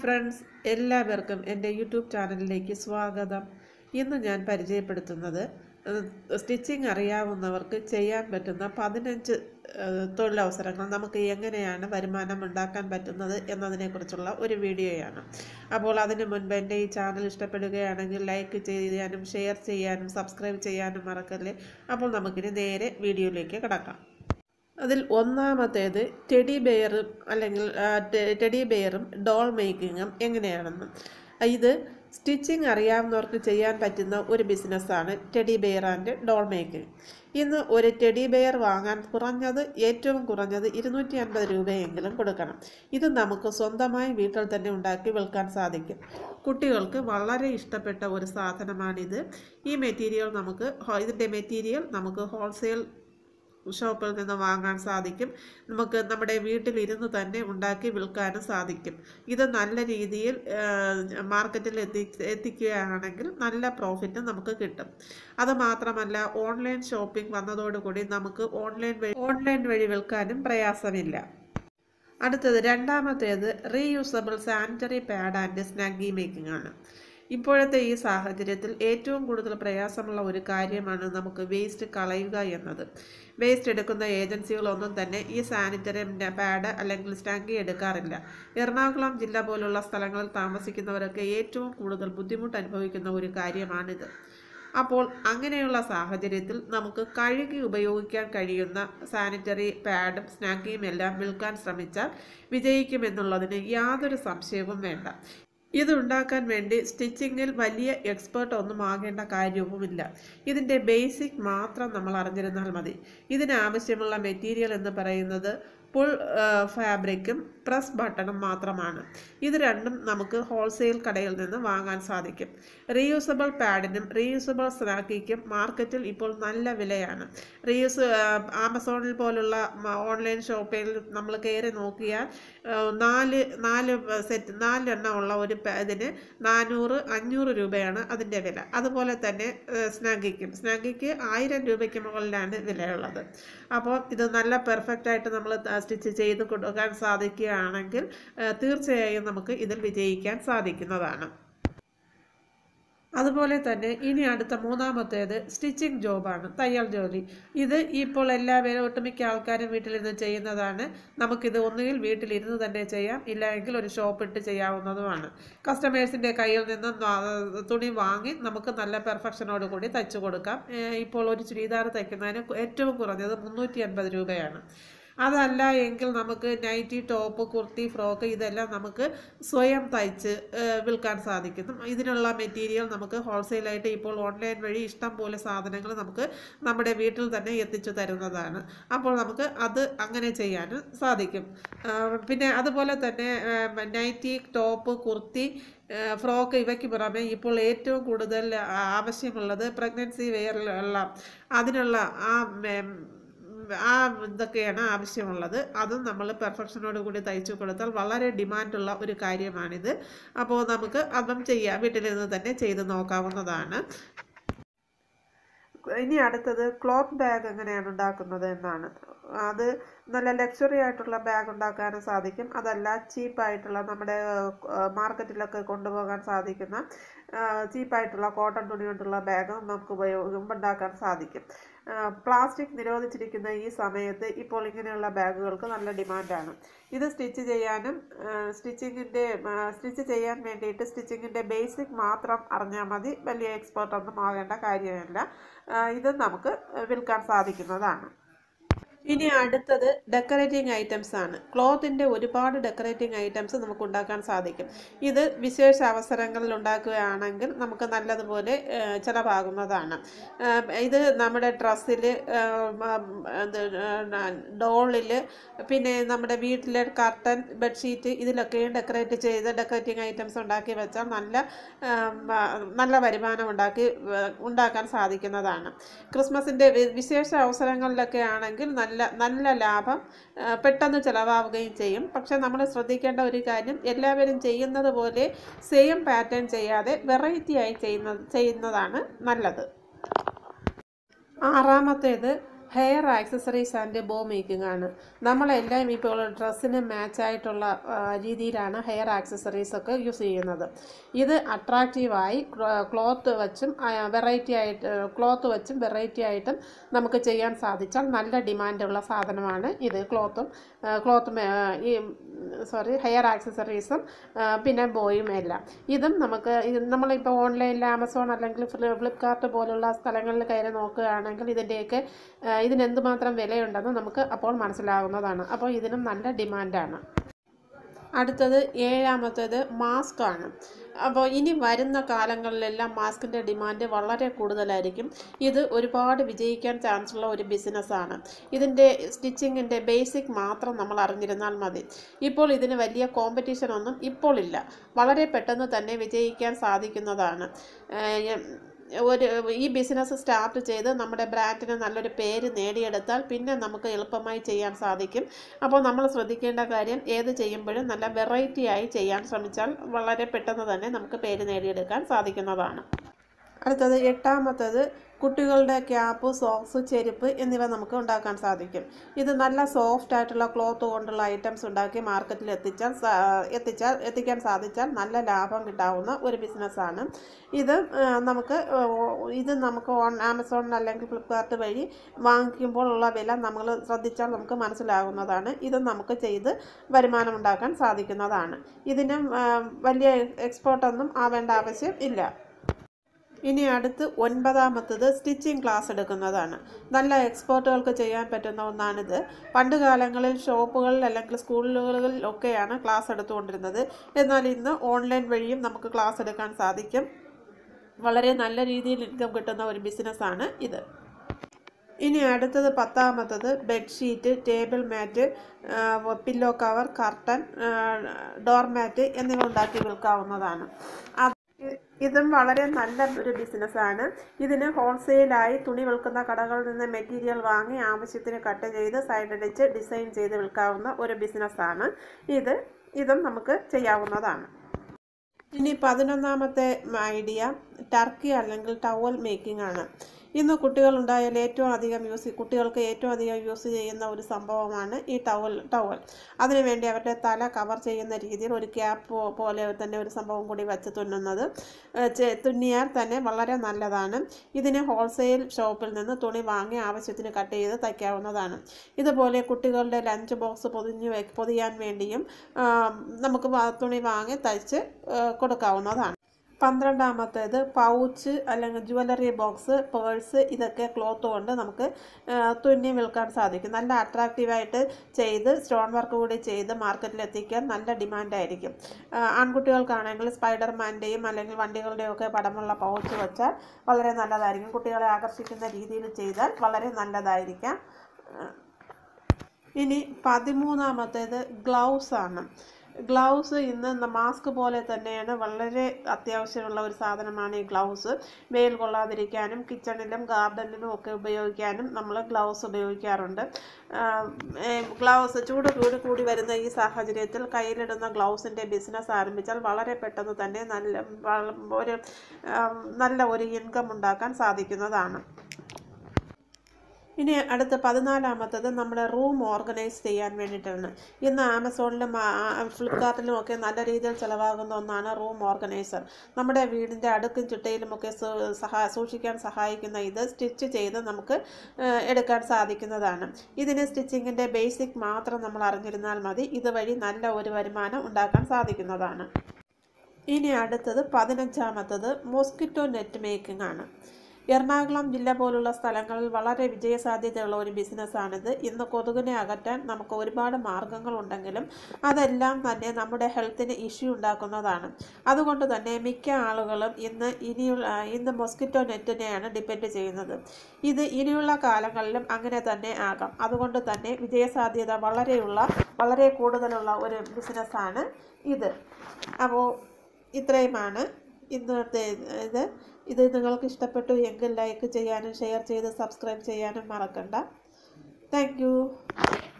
friends എല്ലാവർക്കും എൻ്റെ YouTube ചാനലിലേക്ക് സ്വാഗതം ഇന്ന് ഞാൻ പരിചയപ്പെടുത്തുന്നത് സ്റ്റിച്ചിങ് അറിയാവുന്നവർക്ക് ചെയ്യാൻ പറ്റുന്ന പതിനഞ്ച് ഏഹ്, തൊഴിലവസരങ്ങൾ നമുക്ക് എങ്ങനെയാണ് വരുമാനം ഉണ്ടാക്കാൻ പറ്റുന്നത് എന്നതിനെക്കുറിച്ചുള്ള ഒരു വീഡിയോയാണ് അപ്പോൾ അതിനു മുൻപ് എൻ്റെ ഈ ചാനൽ ഇഷ്ടപ്പെടുകയാണെങ്കിൽ ലൈക്ക് ചെയ്യാനും ഷെയർ ചെയ്യാനും സബ്സ്ക്രൈബ് ചെയ്യാനും മറക്കല്ലേ അപ്പോൾ നമുക്കിനി നേരെ വീഡിയോയിലേക്ക് കിടക്കാം അതിൽ ഒന്നാമത്തേത് ടെഡി ബെയറും അല്ലെങ്കിൽ ആ, ടെ- ടെഡി ബെയറും ഡോൾ മേക്കിങ്ങും എങ്ങനെയാണെന്ന് ഇത് സ്റ്റിച്ചിങ് അറിയാവുന്നവർക്ക് ചെയ്യാൻ പറ്റുന്ന ഒരു ബിസിനസ്സാണ് teddy bear and doll making ഇന്ന് ഒരു ടെഡി ബെയർ വാങ്ങാൻ കുറഞ്ഞത് ഏറ്റവും കുറഞ്ഞത് ഇരുന്നൂറ്റി അൻപത് രൂപയെങ്കിലും കൊടുക്കണം ഇത് നമുക്ക് സ്വന്തമായി വീട്ടിൽ തന്നെ ഉണ്ടാക്കി വിൽക്കാൻ സാധിക്കും കുട്ടികൾക്ക് വളരെ ഇഷ്ടപ്പെട്ട ഒരു സാധനമാണിത് ഈ മെറ്റീരിയൽ നമുക്ക് ഹോ- ഇതിൻ്റെ മെറ്റീരിയൽ നമുക്ക് ഹോൾസെയിൽ ഷോപ്പിൽ നിന്ന് വാങ്ങാൻ സാധിക്കും നമുക്ക് നമ്മുടെ വീട്ടിലിരുന്ന് തന്നെ ഉണ്ടാക്കി വിൽക്കാനും സാധിക്കും ഇത് നല്ല രീതിയിൽ ആ, മാർക്കറ്റിൽ എത്തി എത്തിക്കുകയാണെങ്കിൽ നല്ല പ്രോഫിറ്റ് നമുക്ക് കിട്ടും അത് മാത്രമല്ല ഓൺലൈൻ ഷോപ്പിംഗ് വന്നതോടുകൂടി നമുക്ക് ഓൺലൈൻ വഴി ഓൺലൈൻ വഴി വിൽക്കാനും പ്രയാസമില്ല അടുത്തത് രണ്ടാമത്തേത് reusable sanitary pad and snuggy making ആണ് ഇപ്പോഴത്തെ ഈ സാഹചര്യത്തിൽ ഏറ്റവും കൂടുതൽ പ്രയാസമുള്ള ഒരു കാര്യമാണ് നമുക്ക് വേസ്റ്റ് കളയുക എന്നത് വേസ്റ്റ് എടുക്കുന്ന ഏജൻസികളൊന്നും തന്നെ ഈ സാനിറ്ററി പാഡ് അല്ലെങ്കിൽ സ്റ്റാങ്കി എടുക്കാറില്ല എറണാകുളം ജില്ല പോലുള്ള സ്ഥലങ്ങളിൽ താമസിക്കുന്നവരൊക്കെ ഏറ്റവും കൂടുതൽ ബുദ്ധിമുട്ട് അനുഭവിക്കുന്ന ഒരു കാര്യമാണിത് അപ്പോൾ അങ്ങനെയുള്ള സാഹചര്യത്തിൽ നമുക്ക് കഴുകി ഉപയോഗിക്കാൻ കഴിയുന്ന സാനിറ്ററി പാഡും സ്നാക്കിയും എല്ലാം വിൽക്കാൻ ശ്രമിച്ചാൽ വിജയിക്കുമെന്നുള്ളതിന് യാതൊരു സംശയവും വേണ്ട ഇത് ഉണ്ടാക്കാൻ വേണ്ടി സ്റ്റിച്ചിങ്ങിൽ വലിയ എക്സ്പേർട്ട് ഒന്നും ആകേണ്ട കാര്യവുമില്ല ഇതിൻ്റെ ബേസിക് മാത്രം നമ്മൾ അറിഞ്ഞിരുന്നാൽ മതി ഇതിനാവശ്യമുള്ള മെറ്റീരിയൽ എന്ന് പറയുന്നത് പുൾ ഫാബ്രിക്കും പ്രസ് ബട്ടണും മാത്രമാണ് ഇത് രണ്ടും നമുക്ക് ഹോൾസെയിൽ കടയിൽ നിന്ന് വാങ്ങാൻ സാധിക്കും റീയൂസബിൾ പാഡിനും റീയൂസബിൾ സ്നാക്കിക്കും മാർക്കറ്റിൽ ഇപ്പോൾ നല്ല വിലയാണ് റീയൂസ് ആമസോണിൽ പോലുള്ള മ- ഓൺലൈൻ ഷോപ്പിൽ നമ്മൾ കയറി നോക്കിയാൽ ആ, നാല് നാല് സെറ്റ് നാലെണ്ണം ഉള്ള ഒരു പ- ഇതിന് നാനൂറ് അഞ്ഞൂറ് രൂപയാണ് അതിൻ്റെ വില അതുപോലെ തന്നെ സ്നാഗിക്കും സ്നാഗിക്ക് ആയിരം രൂപയ്ക്ക് മുകളിലാണ് വിലയുള്ളത് അപ്പോൾ ഇത് നല്ല പെർഫെക്റ്റ് ആയിട്ട് നമ്മൾ സ്റ്റിച്ച് ചെയ്ത് കൊടുക്കാൻ സാധിക്കുകയാണെങ്കിൽ ആ, തീർച്ചയായും നമുക്ക് ഇതിൽ വിജയിക്കാൻ സാധിക്കുന്നതാണ് അതുപോലെ തന്നെ ഇനി അടുത്ത മൂന്നാമത്തേത് സ്റ്റിച്ചിങ് ജോബാണ് തയ്യൽ ജോലി ഇത് ഇപ്പോൾ എല്ലാവരും ഒട്ടുമിക്ക ആൾക്കാരും വീട്ടിലിരുന്ന് ചെയ്യുന്നതാണ് നമുക്കിത് ഒന്നുകിൽ വീട്ടിലിരുന്ന് തന്നെ ചെയ്യാം ഇല്ലെങ്കിൽ ഒരു ഷോപ്പ് ഇട്ട് ചെയ്യാവുന്നതുമാണ് കസ്റ്റമേഴ്സിൻ്റെ കയ്യിൽ നിന്ന് ന- തുണി വാങ്ങി നമുക്ക് നല്ല പെർഫെക്ഷനോട് കൂടി തയ്ച്ചു കൊടുക്കാം ഏഹ് ഇപ്പോൾ ഒരു ചുരിദാർ തയ്ക്കുന്നതിന് ഏറ്റവും കുറഞ്ഞത് മുന്നൂറ്റി അൻപത് രൂപയാണ് അതല്ല എങ്കിൽ നമുക്ക് നൈറ്റി ടോപ്പ് കുർത്തി ഫ്രോക്ക് ഇതെല്ലാം നമുക്ക് സ്വയം തയ്ച്ച് ഏഹ്, വിൽക്കാൻ സാധിക്കും ഇതിനുള്ള മെറ്റീരിയൽ നമുക്ക് ഹോൾസെയിലായിട്ട് ഇപ്പോൾ ഓൺലൈൻ വഴി ഇഷ്ടം പോലെ സാധനങ്ങൾ നമുക്ക് നമ്മുടെ വീട്ടിൽ തന്നെ എത്തിച്ചു തരുന്നതാണ് അപ്പോൾ നമുക്ക് അത് അങ്ങനെ ചെയ്യാനും സാധിക്കും ആഹ്, പിന്നെ അതുപോലെ തന്നെ ഏഹ്, നൈറ്റി ടോപ്പ് കുർത്തി ഏഹ്, ഫ്രോക്ക് ഇവയ്ക്ക് പുറമെ ഇപ്പോൾ ഏറ്റവും കൂടുതൽ ആവശ്യമുള്ളത് പ്രഗ്നൻസി വെയറിലുള്ള അതിനുള്ള ആ മെ- ആ ഇതൊക്കെയാണ് ആവശ്യമുള്ളത് അതും നമ്മൾ പെർഫെക്ഷനോട് കൂടി തയ്ച്ചു കൊടുത്താൽ വളരെ ഡിമാൻഡുള്ള ഒരു കാര്യമാണിത് അപ്പോൾ നമുക്ക് അതും ചെയ്യാം വീട്ടിലിരുന്ന് തന്നെ ചെയ്ത് നോക്കാവുന്നതാണ് ഇനി അടുത്തത് ക്ലോത്ത് ബാഗ് എങ്ങനെയാണ് ഉണ്ടാക്കുന്നത് എന്നാണ് അത് നല്ല ലക്ഷറി ആയിട്ടുള്ള ബാഗ് ഉണ്ടാക്കാനും സാധിക്കും അതല്ല ചീപ്പായിട്ടുള്ള നമ്മുടെ മാർക്കറ്റിലൊക്കെ കൊണ്ടുപോകാൻ സാധിക്കുന്ന ചീപ്പായിട്ടുള്ള കോട്ടൺ തുണി കൊണ്ടുള്ള ബാഗ് നമുക്ക് ഉപയോഗം ഉണ്ടാക്കാൻ സാധിക്കും പ്ലാസ്റ്റിക് നിരോധിച്ചിരിക്കുന്ന ഈ സമയത്ത് ഇപ്പോൾ ഇങ്ങനെയുള്ള ബാഗുകൾക്ക് നല്ല ഡിമാൻഡാണ് ഇത് സ്റ്റിച്ച് ചെയ്യാനും സ്റ്റിച്ചിങ്ങിൻ്റെ സ്റ്റിച്ച് ചെയ്യാൻ വേണ്ടിയിട്ട് സ്റ്റിച്ചിങ്ങിൻ്റെ ബേസിക് മാത്രം അറിഞ്ഞാൽ മതി വലിയ എക്സ്പേർട്ട് ഒന്നും ആകേണ്ട കാര്യമില്ല ആ, ഇത് നമുക്ക് വിൽക്കാൻ സാധിക്കുന്നതാണ് ഇനി അടുത്തത് ഡെക്കറേറ്റിംഗ് ഐറ്റംസ് ആണ് ക്ലോത്തിൻ്റെ ഒരുപാട് ഡെക്കറേറ്റിംഗ് ഐറ്റംസ് നമുക്ക് ഉണ്ടാക്കാൻ സാധിക്കും ഇത് വിശേഷ അവസരങ്ങളിൽ ഉണ്ടാക്കുകയാണെങ്കിൽ നമുക്ക് നല്ലതുപോലെ ഏഹ്, ചിലവാകുന്നതാണ് ഏഹ്, ഇത് നമ്മുടെ ഡ്രസ്സിൽ ഡോളിൽ പിന്നെ നമ്മുടെ വീട്ടിലെ കർട്ടൻ ബെഡ്ഷീറ്റ് ഇതിലൊക്കെ ഡെക്കറേറ്റ് ചെയ്ത് ഡെക്കറേറ്റിംഗ് ഐറ്റംസ് ഉണ്ടാക്കി വെച്ചാൽ നല്ല ഏഹ്, വ- നല്ല വരുമാനം ഉണ്ടാക്കി ഏഹ്, ഉണ്ടാക്കാൻ സാധിക്കുന്നതാണ് ക്രിസ്മസിൻ്റെ വി- വിശേഷ അവസരങ്ങളിലൊക്കെ ആണെങ്കിൽ നല്ല നല്ല ലാഭം ആ, പെട്ടെന്ന് ചിലവാവുകയും ചെയ്യും പക്ഷെ നമ്മൾ ശ്രദ്ധിക്കേണ്ട ഒരു കാര്യം എല്ലാവരും ചെയ്യുന്നത് പോലെ സെയിം പാറ്റേൺ ചെയ്യാതെ വെറൈറ്റി ആയി ചെയ്യുന്ന ചെയ്യുന്നതാണ് നല്ലത് ആറാമത്തേത് hair accessories and bow making ആണ് നമ്മളെല്ലാം ഇപ്പോൾ ഡ്രസ്സിന് മാച്ചായിട്ടുള്ള രീതിയിലാണ് ഹെയർ ആക്സസറീസ് ഒക്കെ യൂസ് ചെയ്യുന്നത് ഇത് അട്രാക്റ്റീവായി ക്ലോത്ത് വെച്ചും വെറൈറ്റി ആയിട്ട് ക്ലോത്ത് വെച്ചും വെറൈറ്റി ആയിട്ടും നമുക്ക് ചെയ്യാൻ സാധിച്ചാൽ നല്ല ഡിമാൻഡുള്ള സാധനമാണ് ഇത് ക്ലോത്തും ക്ലോത്തും ഈ സോറി ഹെയർ ആക്സസറീസും പിന്നെ ബോയും എല്ലാം ഇതും നമുക്ക് ഇത് നമ്മളിപ്പോൾ ഓൺലൈനിൽ ആമസോൺ അല്ലെങ്കിൽ ഫ്ലിപ്കാർട്ട് പോലുള്ള സ്ഥലങ്ങളിൽ കയറി നോക്കുകയാണെങ്കിൽ ഇതിൻ്റെയൊക്കെ ഇതിന് എന്തുമാത്രം വിലയുണ്ടെന്ന് നമുക്ക് അപ്പോൾ മനസ്സിലാകുന്നതാണ് അപ്പോൾ ഇതിനും നല്ല ഡിമാൻഡാണ് അടുത്തത് ഏഴാമത്തേത് മാസ്ക് ആണ് അപ്പോൾ ഇനി വരുന്ന കാലങ്ങളിലെല്ലാം മാസ്കിൻ്റെ ഡിമാൻഡ് വളരെ കൂടുതലായിരിക്കും ഇത് ഒരുപാട് വിജയിക്കാൻ ചാൻസ് ഉള്ള ഒരു ബിസിനസ്സാണ് ഇതിൻ്റെ സ്റ്റിച്ചിങ്ങിൻ്റെ ബേസിക് മാത്രം നമ്മൾ അറിഞ്ഞിരുന്നാൽ മതി ഇപ്പോൾ ഇതിന് വലിയ കോമ്പറ്റീഷൻ ഒന്നും ഇപ്പോൾ ഇല്ല വളരെ പെട്ടെന്ന് തന്നെ വിജയിക്കാൻ സാധിക്കുന്നതാണ് ഒരു ഈ ബിസിനസ് സ്റ്റാർട്ട് ചെയ്ത് നമ്മുടെ ബ്രാൻഡിന് നല്ലൊരു പേര് നേടിയെടുത്താൽ പിന്നെ നമുക്ക് എളുപ്പമായി ചെയ്യാൻ സാധിക്കും അപ്പോൾ നമ്മൾ ശ്രദ്ധിക്കേണ്ട കാര്യം ഏത് ചെയ്യുമ്പോഴും നല്ല വെറൈറ്റി ആയി ചെയ്യാൻ ശ്രമിച്ചാൽ വളരെ പെട്ടെന്ന് തന്നെ നമുക്ക് പേര് നേടിയെടുക്കാൻ സാധിക്കുന്നതാണ് അടുത്തത് എട്ടാമത്തത് കുട്ടികളുടെ ക്യാപ്പ് സോക്സ് ചെരുപ്പ് എന്നിവ നമുക്ക് ഉണ്ടാക്കാൻ സാധിക്കും ഇത് നല്ല സോഫ്റ്റ് ആയിട്ടുള്ള ക്ലോത്ത് കൊണ്ടുള്ള ഐറ്റംസ് ഉണ്ടാക്കി മാർക്കറ്റിൽ എത്തിച്ചാൽ എത്തിച്ചാൽ എത്തിക്കാൻ സാധിച്ചാൽ നല്ല ലാഭം കിട്ടാവുന്ന ഒരു ബിസിനസ്സാണ് ഇത് നമുക്ക് ഇത് നമുക്ക് ഓൺ ആമസോൺ അല്ലെങ്കിൽ ഫ്ലിപ്കാർട്ട് വഴി വാങ്ങിക്കുമ്പോൾ ഉള്ള വില നമ്മൾ ശ്രദ്ധിച്ചാൽ നമുക്ക് മനസ്സിലാകുന്നതാണ് ഇത് നമുക്ക് ചെയ്ത് വരുമാനം ഉണ്ടാക്കാൻ സാധിക്കുന്നതാണ് ഇതിനും വലിയ എക്സ്പോർട്ടൊന്നും ആവേണ്ട ആവശ്യം ഇല്ല ഇനി അടുത്ത് ഒൻപതാമത്തത് സ്റ്റിച്ചിങ് ക്ലാസ് എടുക്കുന്നതാണ് നല്ല എക്സ്പേർട്ടുകൾക്ക് ചെയ്യാൻ പറ്റുന്ന ഒന്നാണിത് പണ്ട് കാലങ്ങളിൽ ഷോപ്പുകളിൽ അല്ലെങ്കിൽ സ്കൂളുകളിൽ ഒക്കെയാണ് ക്ലാസ് എടുത്തുകൊണ്ടിരുന്നത് എന്നാൽ ഇന്ന് ഓൺലൈൻ വഴിയും നമുക്ക് ക്ലാസ് എടുക്കാൻ സാധിക്കും വളരെ നല്ല രീതിയിൽ ഇൻകം കിട്ടുന്ന ഒരു ബിസിനസ്സാണ് ഇത് ഇനി അടുത്തത് പത്താമത്തത് bedsheet table mat pillow cover curtain door mat എന്നിവ ഉണ്ടാക്കി വിൽക്കാവുന്നതാണ് ഇതും വളരെ നല്ല ഒരു ബിസിനസ്സാണ് ഇതിന് ഹോൾസെയിലായി തുണി വിൽക്കുന്ന കടകളിൽ നിന്ന് മെറ്റീരിയൽ വാങ്ങി ആവശ്യത്തിന് കട്ട് ചെയ്ത് സൈഡടിച്ച് ഡിസൈൻ ചെയ്ത് വിൽക്കാവുന്ന ഒരു ബിസിനസ്സാണ് ഇത് ഇതും നമുക്ക് ചെയ്യാവുന്നതാണ് ഇനി പതിനൊന്നാമത്തെ ഐഡിയ ടർക്കി അല്ലെങ്കിൽ ടവൽ മേക്കിംഗ് ആണ് ഇന്ന് കുട്ടികളുണ്ടായാൽ ഏറ്റവും അധികം യൂസ് കുട്ടികൾക്ക് ഏറ്റവും അധികം യൂസ് ചെയ്യുന്ന ഒരു സംഭവമാണ് ഈ ടവൽ ടവൽ അതിനുവേണ്ടി അവരുടെ തല കവർ ചെയ്യുന്ന രീതിയിൽ ഒരു ക്യാപ്പ് പോലെ തന്നെ ഒരു സംഭവം കൂടി വെച്ച് തുന്നുന്നത് തുന്നിയാൽ തന്നെ വളരെ നല്ലതാണ് ഇതിന് ഹോൾസെയിൽ ഷോപ്പിൽ നിന്ന് തുണി വാങ്ങി ആവശ്യത്തിന് കട്ട് ചെയ്ത് തയ്ക്കാവുന്നതാണ് ഇതുപോലെ കുട്ടികളുടെ ലഞ്ച് ബോക്സ് പൊതിഞ്ഞ് പൊതിയാൻ വേണ്ടിയും നമുക്ക് തുണി വാങ്ങി തയ്ച്ച് കൊടുക്കാവുന്നതാണ് പന്ത്രണ്ടാമത്തേത് പൗച്ച് അല്ലെങ്കിൽ ജുവലറി ബോക്സ് പേഴ്സ് ഇതൊക്കെ ക്ലോത്ത് കൊണ്ട് നമുക്ക് തുന്നി വിൽക്കാൻ സാധിക്കും നല്ല അട്രാക്റ്റീവായിട്ട് ചെയ്ത് സ്റ്റോൺ വർക്ക് കൂടി ചെയ്ത് മാർക്കറ്റിൽ എത്തിക്കാൻ നല്ല ഡിമാൻഡായിരിക്കും ആൺകുട്ടികൾക്കാണെങ്കിൽ സ്പൈഡർമാൻ്റെയും അല്ലെങ്കിൽ വണ്ടികളുടെയും ഒക്കെ പടമുള്ള പൗച്ച് വെച്ചാൽ വളരെ നല്ലതായിരിക്കും കുട്ടികളെ ആകർഷിക്കുന്ന രീതിയിൽ ചെയ്താൽ വളരെ നല്ലതായിരിക്കാം ഇനി പതിമൂന്നാമത്തേത് ഗ്ലൗസ് ആണ് ഗ്ലൗസ് ഇന്ന് മാസ്ക് പോലെ തന്നെയാണ് വളരെ അത്യാവശ്യമുള്ള ഒരു സാധനമാണ് ഈ ഗ്ലൗസ് വെയിൽ കൊള്ളാതിരിക്കാനും കിച്ചണിലും ഗാർഡനിലും ഒക്കെ ഉപയോഗിക്കാനും നമ്മൾ ഗ്ലൗസ് ഉപയോഗിക്കാറുണ്ട് ഗ്ലൗസ് ചൂട് കൂടി കൂടി വരുന്ന ഈ സാഹചര്യത്തിൽ കയ്യിലിടുന്ന ഗ്ലൗസിൻ്റെ ബിസിനസ് ആരംഭിച്ചാൽ വളരെ പെട്ടെന്ന് തന്നെ നല്ല ഒരു നല്ല ഒരു ഇൻകം ഉണ്ടാക്കാൻ സാധിക്കുന്നതാണ് ഇനി അടുത്ത പതിനാലാമത്തത് നമ്മുടെ റൂം ഓർഗനൈസ് ചെയ്യാൻ വേണ്ടിയിട്ടാണ് ഇന്ന് ആമസോണിലും ഫ്ലിപ്കാർട്ടിലും ഒക്കെ നല്ല രീതിയിൽ ചിലവാകുന്ന ഒന്നാണ് റൂം ഓർഗനൈസർ നമ്മുടെ വീടിൻ്റെ അടുക്കും ചിട്ടയിലുമൊക്കെ സഹാ സൂക്ഷിക്കാൻ സഹായിക്കുന്ന ഇത് സ്റ്റിച്ച് ചെയ്ത് നമുക്ക് എടുക്കാൻ സാധിക്കുന്നതാണ് ഇതിന് സ്റ്റിച്ചിങ്ങിൻ്റെ ബേസിക് മാത്രം നമ്മൾ അറിഞ്ഞിരുന്നാൽ മതി ഇതുവഴി നല്ല ഒരു വരുമാനം ഉണ്ടാക്കാൻ സാധിക്കുന്നതാണ് ഇനി അടുത്തത് പതിനഞ്ചാമത്തത് മോസ്കിറ്റോ നെറ്റ് മേക്കിംഗ് ആണ് എറണാകുളം ജില്ല പോലുള്ള സ്ഥലങ്ങളിൽ വളരെ വിജയസാധ്യതയുള്ള ഒരു ബിസിനസ്സാണിത് ഇന്ന് കൊതുകിനെ അകറ്റാൻ നമുക്ക് ഒരുപാട് മാർഗങ്ങളുണ്ടെങ്കിലും അതെല്ലാം തന്നെ നമ്മുടെ ഹെൽത്തിന് ഇഷ്യൂ ഉണ്ടാക്കുന്നതാണ് അതുകൊണ്ട് തന്നെ മിക്ക ആളുകളും ഇന്ന് ഇനിയുള്ള ഇന്ന് മൊസ്കിറ്റോ നെറ്റിനെയാണ് ഡിപ്പെൻഡ് ചെയ്യുന്നത് ഇത് ഇനിയുള്ള കാലങ്ങളിലും അങ്ങനെ തന്നെ ആകാം അതുകൊണ്ട് തന്നെ വിജയസാധ്യത വളരെയുള്ള വളരെ കൂടുതലുള്ള ഒരു ബിസിനസ്സാണ് ഇത് അപ്പോൾ ഇത്രയുമാണ് ഇന്നത്തെ ഇത് ഇത് നിങ്ങൾക്ക് ഇഷ്ടപ്പെട്ടു എങ്കിൽ ലൈക്ക് ചെയ്യാനും ഷെയർ ചെയ്ത് സബ്സ്ക്രൈബ് ചെയ്യാനും മറക്കണ്ട താങ്ക്